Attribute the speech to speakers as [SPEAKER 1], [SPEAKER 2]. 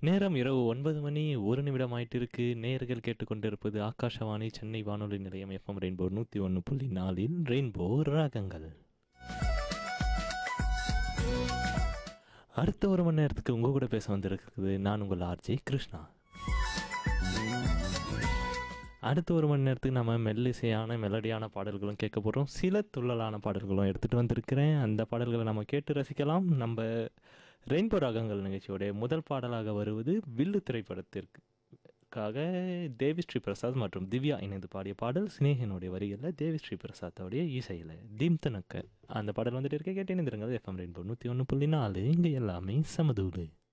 [SPEAKER 1] நேரம் இரவு ஒன்பது மணி ஒரு நிமிடம் ஆயிட்டு இருக்கு நேர்கள் கேட்டுக்கொண்டிருப்பது ஆகாஷவாணி சென்னை வானொலி நிலையம் எஃப்எம் ரெயின்போ நூற்றி ஒன்று புள்ளி நாலில் ரெயின்போ ராகங்கள் அடுத்த ஒரு மணி நேரத்துக்கு உங்க கூட பேச வந்திருக்குது நான் உங்கள் ஆர்ஜே கிருஷ்ணா அடுத்த ஒரு மணி நேரத்துக்கு நம்ம மெல்லிசையான மெலடியான பாடல்களும் கேட்க போகிறோம் சில துள்ளலான பாடல்களும் எடுத்துகிட்டு வந்திருக்கிறேன் அந்த பாடல்களை நம்ம கேட்டு ரசிக்கலாம் நம்ம ரெயின்போ ராகங்கள் நிகழ்ச்சியோடைய முதல் பாடலாக வருவது வில்லு திரைப்படத்திற்காக தேவி ஸ்ரீ பிரசாத் மற்றும் திவ்யா இணைந்து பாடிய பாடல் சினேகனுடைய வரிகளில் தேவி ஸ்ரீ பிரசாத்தோடைய இசையில் தீம் தனக்க அந்த பாடல் வந்துட்டு இருக்க கேட்டு இணைந்திருங்க எஃப்எம் ரெயின்போ நூற்றி ஒன்று புள்ளி நாலு இங்கே எல்லாமே சமதூடு